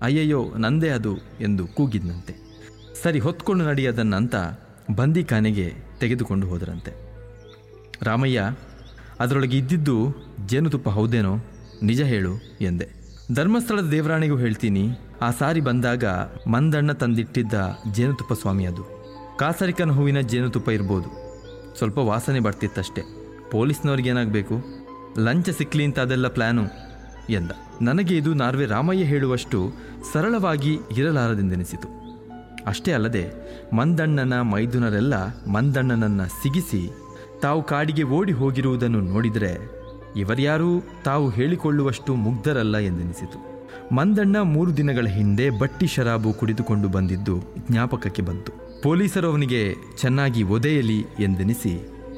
ಅಯ್ಯಯ್ಯೋ ನಂದೇ ಅದು ಎಂದು ಕೂಗಿದ್ನಂತೆ ಸರಿ ಹೊತ್ಕೊಂಡು ನಡೆಯದನ್ನಂತ ಬಂದಿಖಾನೆಗೆ ತೆಗೆದುಕೊಂಡು ಹೋದರಂತೆ ರಾಮಯ್ಯ ಅದರೊಳಗೆ ಇದ್ದಿದ್ದು ಜೇನುತುಪ್ಪ ಹೌದೇನೋ ನಿಜ ಹೇಳು ಎಂದೆ ಧರ್ಮಸ್ಥಳದ ದೇವರಾಣಿಗೂ ಹೇಳ್ತೀನಿ ಆ ಸಾರಿ ಬಂದಾಗ ಮಂದಣ್ಣ ತಂದಿಟ್ಟಿದ್ದ ಜೇನುತುಪ್ಪ ಸ್ವಾಮಿ ಅದು ಕಾಸರಿಕನ ಹೂವಿನ ಜೇನುತುಪ್ಪ ಇರ್ಬೋದು ಸ್ವಲ್ಪ ವಾಸನೆ ಬರ್ತಿತ್ತಷ್ಟೆ ಪೊಲೀಸ್ನವ್ರಿಗೆ ಏನಾಗಬೇಕು ಲಂಚ ಸಿಕ್ಲಿ ಅಂತ ಅದೆಲ್ಲ ಪ್ಲ್ಯಾನು ಎಂದ ನನಗೆ ಇದು ನಾರ್ವೆ ರಾಮಯ್ಯ ಹೇಳುವಷ್ಟು ಸರಳವಾಗಿ ಇರಲಾರದೆಂದೆನಿಸಿತು ಅಷ್ಟೇ ಅಲ್ಲದೆ ಮಂದಣ್ಣನ ಮೈದುನರೆಲ್ಲ ಮಂದಣ್ಣನನ್ನ ಸಿಗಿಸಿ ತಾವು ಕಾಡಿಗೆ ಓಡಿ ಹೋಗಿರುವುದನ್ನು ನೋಡಿದರೆ ಇವರ್ಯಾರೂ ತಾವು ಹೇಳಿಕೊಳ್ಳುವಷ್ಟು ಮುಗ್ಧರಲ್ಲ ಎಂದೆನಿಸಿತು ಮಂದಣ್ಣ ಮೂರು ದಿನಗಳ ಹಿಂದೆ ಬಟ್ಟಿ ಶರಾಬು ಕುಡಿದುಕೊಂಡು ಬಂದಿದ್ದು ಜ್ಞಾಪಕಕ್ಕೆ ಬಂತು ಪೊಲೀಸರು ಅವನಿಗೆ ಚೆನ್ನಾಗಿ ಒದೆಯಲಿ ಎಂದೆನಿಸಿ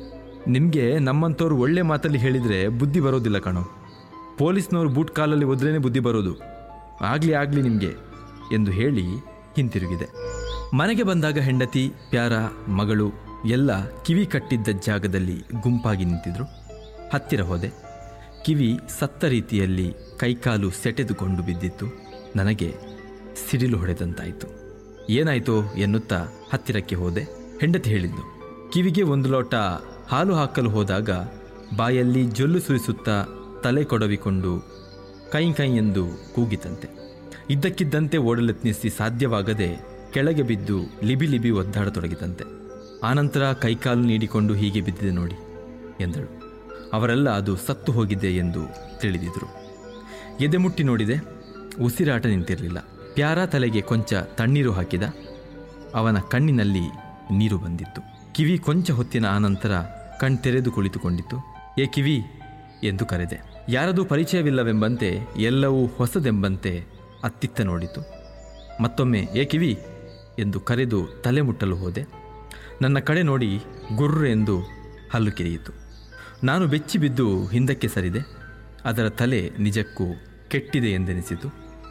ನಿಮಗೆ ನಮ್ಮಂಥವ್ರು ಒಳ್ಳೆ ಮಾತಲ್ಲಿ ಹೇಳಿದರೆ ಬುದ್ಧಿ ಬರೋದಿಲ್ಲ ಕಣೋ ಪೊಲೀಸ್ನವ್ರು ಬೂಟ್ ಕಾಲಲ್ಲಿ ಒದ್ರೇನೆ ಬುದ್ಧಿ ಬರೋದು ಆಗಲಿ ಆಗಲಿ ನಿಮಗೆ ಎಂದು ಹೇಳಿ ಹಿಂತಿರುಗಿದೆ ಮನೆಗೆ ಬಂದಾಗ ಹೆಂಡತಿ ಪ್ಯಾರ ಮಗಳು ಎಲ್ಲ ಕಿವಿ ಕಟ್ಟಿದ್ದ ಜಾಗದಲ್ಲಿ ಗುಂಪಾಗಿ ನಿಂತಿದ್ರು ಹತ್ತಿರ ಹೋದೆ ಕಿವಿ ಸತ್ತ ರೀತಿಯಲ್ಲಿ ಕೈಕಾಲು ಸೆಟೆದುಕೊಂಡು ಬಿದ್ದಿತ್ತು ನನಗೆ ಸಿಡಿಲು ಹೊಡೆದಂತಾಯಿತು ಏನಾಯ್ತೋ ಎನ್ನುತ್ತಾ ಹತ್ತಿರಕ್ಕೆ ಹೋದೆ ಹೆಂಡತಿ ಹೇಳಿದ್ದು ಕಿವಿಗೆ ಒಂದು ಲೋಟ ಹಾಲು ಹಾಕಲು ಹೋದಾಗ ಬಾಯಲ್ಲಿ ಜೊಲ್ಲು ಸುರಿಸುತ್ತಾ ತಲೆ ಕೊಡವಿಕೊಂಡು ಕೈ ಕೈ ಎಂದು ಕೂಗಿತಂತೆ ಇದ್ದಕ್ಕಿದ್ದಂತೆ ಓಡಲೆತ್ನಿಸಿ ಸಾಧ್ಯವಾಗದೆ ಕೆಳಗೆ ಬಿದ್ದು ಲಿಬಿ ಲಿಬಿ ಒದ್ದಾಡತೊಡಗಿತಂತೆ ಆನಂತರ ಕೈಕಾಲು ನೀಡಿಕೊಂಡು ಹೀಗೆ ಬಿದ್ದಿದೆ ನೋಡಿ ಎಂದಳು ಅವರೆಲ್ಲ ಅದು ಸತ್ತು ಹೋಗಿದೆ ಎಂದು ತಿಳಿದಿದ್ರು ಎದೆ ಮುಟ್ಟಿ ನೋಡಿದೆ ಉಸಿರಾಟ ನಿಂತಿರಲಿಲ್ಲ ಪ್ಯಾರ ತಲೆಗೆ ಕೊಂಚ ತಣ್ಣೀರು ಹಾಕಿದ ಅವನ ಕಣ್ಣಿನಲ್ಲಿ ನೀರು ಬಂದಿತ್ತು ಕಿವಿ ಕೊಂಚ ಹೊತ್ತಿನ ಆನಂತರ ಕಣ್ತೆರೆದು ಕುಳಿತುಕೊಂಡಿತ್ತು ಏ ಕಿವಿ ಎಂದು ಕರೆದೆ ಯಾರದೂ ಪರಿಚಯವಿಲ್ಲವೆಂಬಂತೆ ಎಲ್ಲವೂ ಹೊಸದೆಂಬಂತೆ ಅತ್ತಿತ್ತ ನೋಡಿತು ಮತ್ತೊಮ್ಮೆ ಏ ಕಿವಿ ಎಂದು ಕರೆದು ತಲೆ ಮುಟ್ಟಲು ಹೋದೆ ನನ್ನ ಕಡೆ ನೋಡಿ ಗುರ್ರು ಎಂದು ಹಲ್ಲು ಕಿರಿಯಿತು ನಾನು ಬೆಚ್ಚಿ ಬಿದ್ದು ಹಿಂದಕ್ಕೆ ಸರಿದೆ ಅದರ ತಲೆ ನಿಜಕ್ಕೂ ಕೆಟ್ಟಿದೆ ಎಂದೆನಿಸಿತು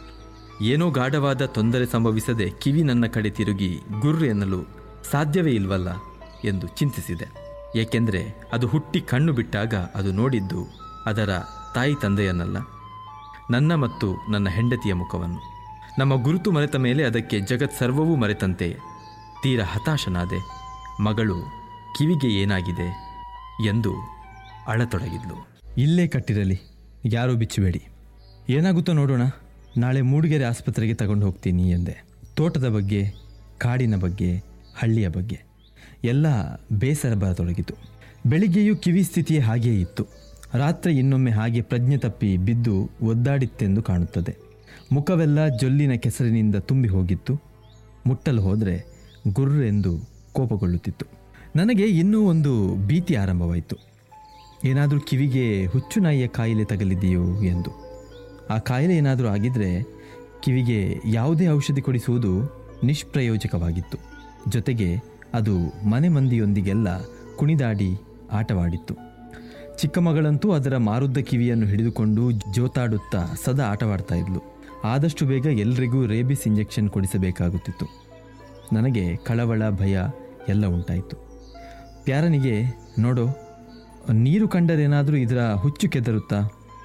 ಏನೋ ಗಾಢವಾದ ತೊಂದರೆ ಸಂಭವಿಸದೆ ಕಿವಿ ನನ್ನ ಕಡೆ ತಿರುಗಿ ಗುರ್ರು ಎನ್ನಲು ಸಾಧ್ಯವೇ ಇಲ್ವಲ್ಲ ಎಂದು ಚಿಂತಿಸಿದೆ ಏಕೆಂದರೆ ಅದು ಹುಟ್ಟಿ ಕಣ್ಣು ಬಿಟ್ಟಾಗ ಅದು ನೋಡಿದ್ದು ಅದರ ತಾಯಿ ತಂದೆಯನ್ನಲ್ಲ ನನ್ನ ಮತ್ತು ನನ್ನ ಹೆಂಡತಿಯ ಮುಖವನ್ನು ನಮ್ಮ ಗುರುತು ಮರೆತ ಮೇಲೆ ಅದಕ್ಕೆ ಜಗತ್ ಸರ್ವವೂ ಮರೆತಂತೆ ತೀರ ಹತಾಶನಾದೆ ಮಗಳು ಕಿವಿಗೆ ಏನಾಗಿದೆ ಎಂದು ಅಳತೊಡಗಿದ್ಲು ಇಲ್ಲೇ ಕಟ್ಟಿರಲಿ ಯಾರೂ ಬಿಚ್ಚಬೇಡಿ ಏನಾಗುತ್ತೋ ನೋಡೋಣ ನಾಳೆ ಮೂಡಿಗೆರೆ ಆಸ್ಪತ್ರೆಗೆ ತಗೊಂಡು ಹೋಗ್ತೀನಿ ಎಂದೆ ತೋಟದ ಬಗ್ಗೆ ಕಾಡಿನ ಬಗ್ಗೆ ಹಳ್ಳಿಯ ಬಗ್ಗೆ ಎಲ್ಲ ಬೇಸರ ಬರತೊಡಗಿತು ಬೆಳಿಗ್ಗೆಯೂ ಕಿವಿ ಸ್ಥಿತಿ ಹಾಗೆಯೇ ಇತ್ತು ರಾತ್ರಿ ಇನ್ನೊಮ್ಮೆ ಹಾಗೆ ಪ್ರಜ್ಞೆ ತಪ್ಪಿ ಬಿದ್ದು ಒದ್ದಾಡಿತ್ತೆಂದು ಕಾಣುತ್ತದೆ ಮುಖವೆಲ್ಲ ಜೊಲ್ಲಿನ ಕೆಸರಿನಿಂದ ತುಂಬಿ ಹೋಗಿತ್ತು ಮುಟ್ಟಲು ಹೋದರೆ ಗುರ್ರು ಎಂದು ಕೋಪಗೊಳ್ಳುತ್ತಿತ್ತು ನನಗೆ ಇನ್ನೂ ಒಂದು ಭೀತಿ ಆರಂಭವಾಯಿತು ಏನಾದರೂ ಕಿವಿಗೆ ಹುಚ್ಚು ನಾಯಿಯ ಕಾಯಿಲೆ ತಗಲಿದೆಯೋ ಎಂದು ಆ ಕಾಯಿಲೆ ಏನಾದರೂ ಆಗಿದ್ರೆ ಕಿವಿಗೆ ಯಾವುದೇ ಔಷಧಿ ಕೊಡಿಸುವುದು ನಿಷ್ಪ್ರಯೋಜಕವಾಗಿತ್ತು ಜೊತೆಗೆ ಅದು ಮನೆ ಮಂದಿಯೊಂದಿಗೆಲ್ಲ ಕುಣಿದಾಡಿ ಆಟವಾಡಿತ್ತು ಚಿಕ್ಕ ಮಗಳಂತೂ ಅದರ ಮಾರುದ್ದ ಕಿವಿಯನ್ನು ಹಿಡಿದುಕೊಂಡು ಜೋತಾಡುತ್ತಾ ಸದಾ ಆಟವಾಡ್ತಾ ಇದ್ಲು ಆದಷ್ಟು ಬೇಗ ಎಲ್ರಿಗೂ ರೇಬಿಸ್ ಇಂಜೆಕ್ಷನ್ ಕೊಡಿಸಬೇಕಾಗುತ್ತಿತ್ತು ನನಗೆ ಕಳವಳ ಭಯ ಎಲ್ಲ ಉಂಟಾಯಿತು ಪ್ಯಾರನಿಗೆ ನೋಡೋ ನೀರು ಕಂಡರೇನಾದರೂ ಇದರ ಹುಚ್ಚು ಕೆದರುತ್ತಾ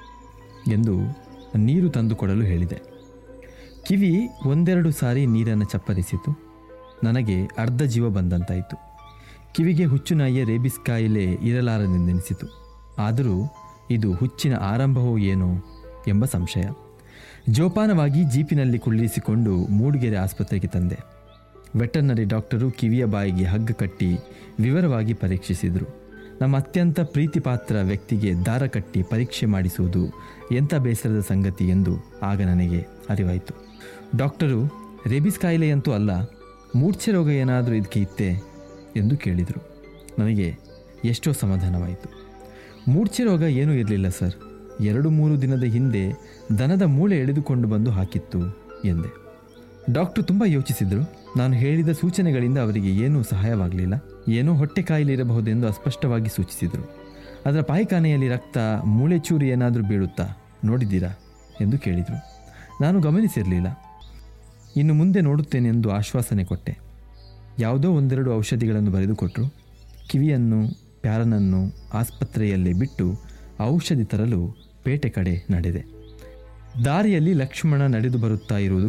ಎಂದು ನೀರು ತಂದುಕೊಡಲು ಹೇಳಿದೆ ಕಿವಿ ಒಂದೆರಡು ಸಾರಿ ನೀರನ್ನು ಚಪ್ಪರಿಸಿತು ನನಗೆ ಅರ್ಧ ಜೀವ ಬಂದಂತಾಯಿತು ಕಿವಿಗೆ ಹುಚ್ಚು ನಾಯಿಯ ರೇಬಿಸ್ ಕಾಯಿಲೆ ಇರಲಾರದೆಂದೆನಿಸಿತು ಆದರೂ ಇದು ಹುಚ್ಚಿನ ಆರಂಭವೋ ಏನೋ ಎಂಬ ಸಂಶಯ ಜೋಪಾನವಾಗಿ ಜೀಪಿನಲ್ಲಿ ಕುಳ್ಳಿರಿಸಿಕೊಂಡು ಮೂಡಿಗೆರೆ ಆಸ್ಪತ್ರೆಗೆ ತಂದೆ ವೆಟರ್ನರಿ ಡಾಕ್ಟರು ಕಿವಿಯ ಬಾಯಿಗೆ ಹಗ್ಗ ಕಟ್ಟಿ ವಿವರವಾಗಿ ಪರೀಕ್ಷಿಸಿದರು ನಮ್ಮ ಅತ್ಯಂತ ಪ್ರೀತಿಪಾತ್ರ ವ್ಯಕ್ತಿಗೆ ದಾರ ಕಟ್ಟಿ ಪರೀಕ್ಷೆ ಮಾಡಿಸುವುದು ಎಂಥ ಬೇಸರದ ಸಂಗತಿ ಎಂದು ಆಗ ನನಗೆ ಅರಿವಾಯಿತು ಡಾಕ್ಟರು ರೇಬಿಸ್ ಕಾಯಿಲೆಯಂತೂ ಅಲ್ಲ ಮೂರ್ಛೆ ರೋಗ ಏನಾದರೂ ಇದಕ್ಕೆ ಇತ್ತೆ ಎಂದು ಕೇಳಿದರು ನನಗೆ ಎಷ್ಟೋ ಸಮಾಧಾನವಾಯಿತು ಮೂರ್ಛೆ ರೋಗ ಏನೂ ಇರಲಿಲ್ಲ ಸರ್ ಎರಡು ಮೂರು ದಿನದ ಹಿಂದೆ ದನದ ಮೂಳೆ ಎಳೆದುಕೊಂಡು ಬಂದು ಹಾಕಿತ್ತು ಎಂದೆ ಡಾಕ್ಟರ್ ತುಂಬ ಯೋಚಿಸಿದರು ನಾನು ಹೇಳಿದ ಸೂಚನೆಗಳಿಂದ ಅವರಿಗೆ ಏನೂ ಸಹಾಯವಾಗಲಿಲ್ಲ ಏನೋ ಹೊಟ್ಟೆ ಕಾಯಿಲೆ ಇರಬಹುದೆಂದು ಅಸ್ಪಷ್ಟವಾಗಿ ಸೂಚಿಸಿದರು ಅದರ ಪಾಯಿಖಾನೆಯಲ್ಲಿ ರಕ್ತ ಮೂಳೆ ಚೂರು ಏನಾದರೂ ಬೀಳುತ್ತಾ ನೋಡಿದ್ದೀರಾ ಎಂದು ಕೇಳಿದರು ನಾನು ಗಮನಿಸಿರಲಿಲ್ಲ ಇನ್ನು ಮುಂದೆ ನೋಡುತ್ತೇನೆಂದು ಆಶ್ವಾಸನೆ ಕೊಟ್ಟೆ ಯಾವುದೋ ಒಂದೆರಡು ಔಷಧಿಗಳನ್ನು ಬರೆದುಕೊಟ್ಟರು ಕಿವಿಯನ್ನು ಪ್ಯಾರನನ್ನು ಆಸ್ಪತ್ರೆಯಲ್ಲೇ ಬಿಟ್ಟು ಔಷಧಿ ತರಲು ಪೇಟೆ ಕಡೆ ನಡೆದೆ ದಾರಿಯಲ್ಲಿ ಲಕ್ಷ್ಮಣ ನಡೆದು ಬರುತ್ತಾ ಇರುವುದು